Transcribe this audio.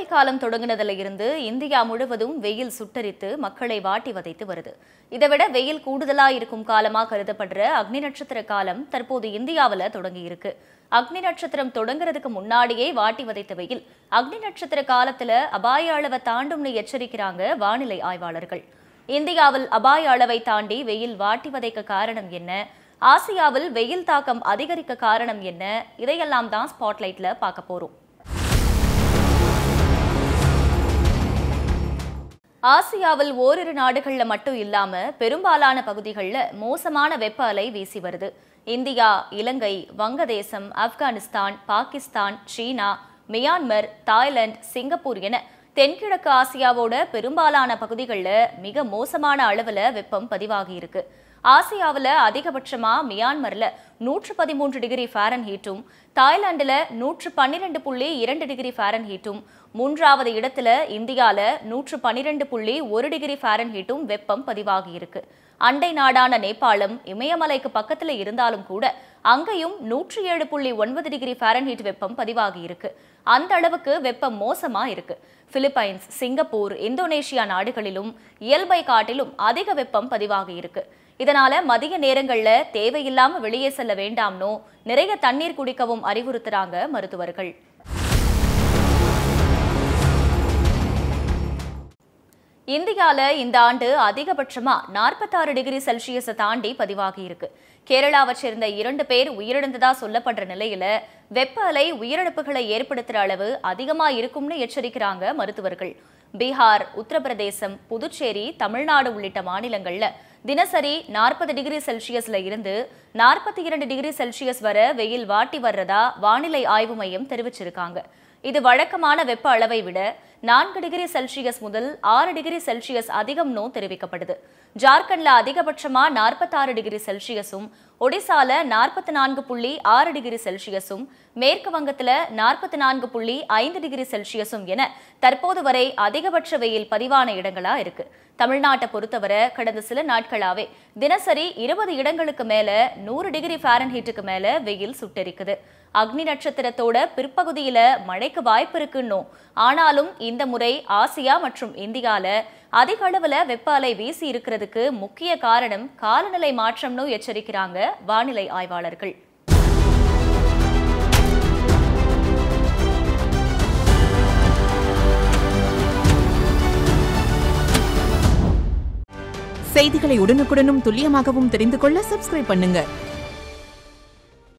கோடைக்காலம் தொடங்கினதுல இருந்து இந்தியா முழுவதும் வெயில் சுட்டரித்து மக்களை வாட்டி வதைத்து வருது இதைவிட வெயில் கூடுதலா இருக்கும் காலமா கருதப்படுற அக்னி நட்சத்திர காலம் தற்போது இந்தியாவுல தொடங்கி இருக்கு அக்னி நட்சத்திரம் தொடங்குறதுக்கு முன்னாடியே வாட்டி வதைத்த வெயில் அக்னி நட்சத்திர காலத்துல அபாய அளவை தாண்டும்னு எச்சரிக்கிறாங்க வானிலை ஆய்வாளர்கள் இந்தியாவில் அபாய அளவை தாண்டி வெயில் வாட்டி வதைக்க காரணம் என்ன ஆசியாவில் வெயில் தாக்கம் அதிகரிக்க காரணம் என்ன இதையெல்லாம் தான் ஸ்பாட்லைட்ல பார்க்க போறோம் ஆசியாவில் ஓரிரு நாடுகள்ல மட்டும் இல்லாம பெரும்பாலான பகுதிகளில் மோசமான வெப்ப அலை வீசி வருது இந்தியா இலங்கை வங்கதேசம் Afghanistan Pakistan China Myanmar Thailand Singapore என தென்கிழக்கு ஆசியாவோட பெரும்பாலான பகுதிகளில் மிக மோசமான அளவுல வெப்பம் பதிவாகி இருக்கு ஆசியாவில் அதிகபட்சமா மியான்மர்ல நூற்று பதிமூன்று டிகிரி ஃபாரன் ஹீட்டும் தாய்லாந்துல நூற்று பன்னிரெண்டு புள்ளி இரண்டு டிகிரி ஃபாரன் ஹீட்டும் மூன்றாவது இடத்துல இந்தியால நூற்று பன்னிரெண்டு புள்ளி ஒரு டிகிரி ஃபாரன் ஹீட்டும் வெப்பம் பதிவாகி இருக்கு அண்டை நாடான நேபாளம் இமயமலைக்கு பக்கத்துல இருந்தாலும் கூட அங்கேயும் நூற்றி ஏழு புள்ளி ஒன்பது டிகிரி ஃபாரன்ஹீட் வெப்பம் பதிவாகி இருக்கு அந்த அளவுக்கு வெப்பம் மோசமா இருக்கு பிலிப்பைன்ஸ் சிங்கப்பூர் இந்தோனேஷியா நாடுகளிலும் இயல்பை காட்டிலும் அதிக வெப்பம் பதிவாகி இருக்கு இதனால மதிய நேரங்கள்ல தேவையில்லாம வெளியே செல்ல வேண்டாம்னோ நிறைய தண்ணீர் குடிக்கவும் அறிவுறுத்துறாங்க மருத்துவர்கள் இந்தியால இந்த ஆண்டு அதிகபட்சமா நாற்பத்தாறு டிகிரி செல்சியஸை தாண்டி பதிவாகி இருக்கு கேரளாவை சேர்ந்த இரண்டு பேர் உயிரிழந்ததா சொல்லப்படுற நிலையில வெப்ப அலை உயிரிழப்புகளை ஏற்படுத்துற அளவு அதிகமா இருக்கும்னு எச்சரிக்கிறாங்க மருத்துவர்கள் பீகார் உத்தரப்பிரதேசம் புதுச்சேரி தமிழ்நாடு உள்ளிட்ட மாநிலங்கள்ல தினசரி நாற்பது டிகிரி செல்சியஸ்ல இருந்து நாற்பத்தி இரண்டு டிகிரி செல்சியஸ் வரை வெயில் வாட்டி வர்றதா வானிலை ஆய்வு மையம் தெரிவிச்சிருக்காங்க இது வழக்கமான வெப்ப அளவை விட நான்கு டிகிரி செல்சியஸ் முதல் ஆறு டிகிரி செல்சியஸ் அதிகம்னு தெரிவிக்கப்படுது ஜார்க்கண்ட்ல அதிகபட்சமா நாற்பத்தாறு டிகிரி செல்சியஸும் ஒடிசால நாற்பத்தி நான்கு புள்ளி ஆறு டிகிரி செல்சியஸும் மேற்கு வங்கத்துல நாற்பத்தி நான்கு புள்ளி ஐந்து டிகிரி செல்சியஸும் என தற்போது வரை அதிகபட்ச வெயில் பதிவான இடங்களா இருக்கு தமிழ்நாட்டை பொறுத்தவரை கடந்த சில நாட்களாவே தினசரி இருபது இடங்களுக்கு மேல நூறு டிகிரி ஃபாரன்ஹீட்டுக்கு மேல வெயில் சுட்டெரிக்குது அக்னி நட்சத்திரத்தோட பிற்பகுதியில மழைக்கு வாய்ப்பு இருக்குன்னும் ஆனாலும் இந்த முறை ஆசியா மற்றும் இந்தியால அதிக அளவுல வெப்ப அலை வீசி இருக்கிறதுக்கு முக்கிய காரணம் காலநிலை மாற்றம்னு எச்சரிக்கிறாங்க வானிலை ஆய்வாளர்கள் செய்திகளை உடனுக்குடனும் துல்லியமாகவும் தெரிந்து கொள்ள சப்ஸ்கிரைப் பண்ணுங்க